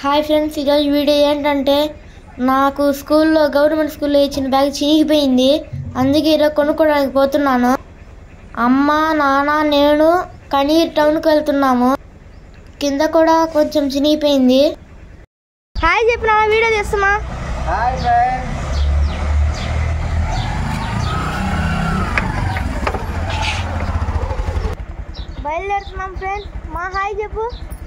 hi friends ఈరోజు video ఏంటంటే నాకు స్కూల్లో గవర్నమెంట్ స్కూల్లో ఇచ్చిన బ్యాగ్ చినిగిపోయింది అందుకే ఈరోజు కొనుక్కోవడానికి పోతున్నాను అమ్మ నాన్న నేను కనీర్ టౌన్కి వెళ్తున్నాము కింద కూడా కొంచెం చినిగిపోయింది హాయ్ చెప్పిన వీడియో తీస్తున్నా హాయ్ ఫ్రెండ్స్ బయలుదేరుతున్నాం ఫ్రెండ్స్ మా హాయ్ చెప్పు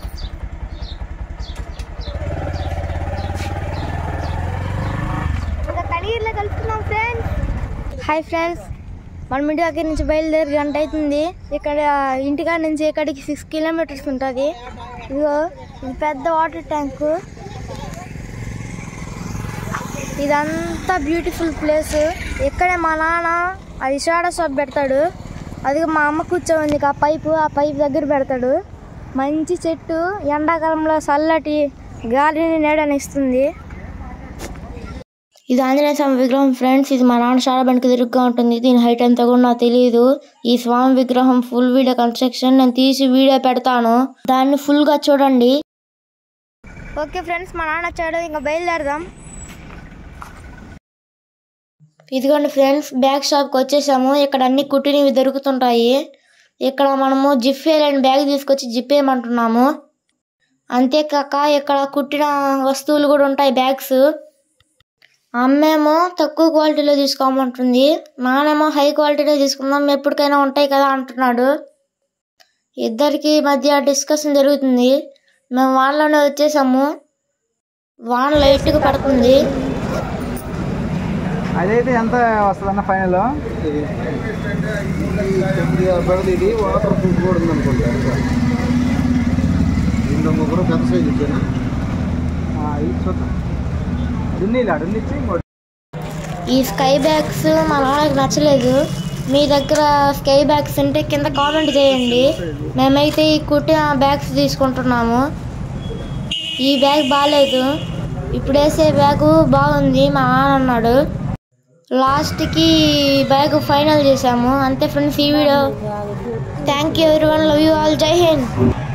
ఇంకా కనీర్లో కలుపుతున్నాం ఫ్రెండ్స్ హాయ్ ఫ్రెండ్స్ మనం ఇంటి దగ్గర నుంచి బయలుదేరి గంట అవుతుంది ఇక్కడ ఇంటికాడ నుంచి ఇక్కడికి సిక్స్ కిలోమీటర్స్ ఉంటుంది ఇదిగో ఇది పెద్ద వాటర్ ట్యాంకు ఇదంతా బ్యూటిఫుల్ ప్లేస్ ఇక్కడే మా నాన్న అది సోడా షాప్ పెడతాడు అది మా అమ్మ కూర్చోంది ఆ పైపు ఆ పైపు దగ్గర పెడతాడు మంచి చెట్టు ఎండాకాలంలో చల్లటి గాలిని నీడనిస్తుంది ఇది ఆంజనేయ స్వామి విగ్రహం ఫ్రెండ్స్ ఇది మా నాన్న చాలా బండికి తిరుగుగా ఉంటుంది దీని హైట్ ఎంత కూడా నాకు తెలియదు ఈ స్వామి విగ్రహం ఫుల్ వీడియో కన్స్ట్రక్షన్ నేను తీసి వీడియో పెడతాను దాన్ని ఫుల్ గా చూడండి ఓకే ఫ్రెండ్స్ మా నాన్న వచ్చాడు ఇంకా బయలుదేరదాం ఇదిగోండి ఫ్రెండ్స్ బ్యాగ్ షాప్కి వచ్చేసాము ఇక్కడ అన్ని కుట్టినవి దొరుకుతుంటాయి ఇక్కడ మనము జిప్ అని బ్యాగ్ తీసుకొచ్చి జిప్ వేయమంటున్నాము అంతేకాక ఇక్కడ కుట్టిన వస్తువులు కూడా ఉంటాయి బ్యాగ్స్ అమ్మేమో తక్కువ క్వాలిటీలో తీసుకోమంటుంది నానేమో హై క్వాలిటీలో తీసుకుందాం ఎప్పటికైనా ఉంటాయి కదా అంటున్నాడు ఇద్దరికి మధ్య డిస్కషన్ జరుగుతుంది మేము వానలోనే వచ్చేసాము వాన లైట్గా పడుతుంది అదైతే ఎంత వస్తుందన్న ఫైనల్ పెడది ఇది వాటర్ ప్రూఫ్ కూడా ఉందనుకుంటా ఇంత ముగ్గురు పెద్ద సైజ్ ఇచ్చాను ఇది చూద్దాం దున్నీలా దున్నిచ్చి ఇంకోటి ఈ స్కై బ్యాగ్స్ మా నాన్నకి నచ్చలేదు మీ దగ్గర స్కై బ్యాగ్స్ ఉంటే కింద కామెంట్ చేయండి మేమైతే ఈ కుట్టిన బ్యాగ్స్ తీసుకుంటున్నాము ఈ బ్యాగ్ బాగాలేదు ఇప్పుడు వేసే బ్యాగ్ బాగుంది మా నాన్న అన్నాడు లాస్ట్కి బ్యాగ్ ఫైనల్ చేసాము అంతే ఫ్రెండ్స్ ఈ video thank you every one love you all Jai Hind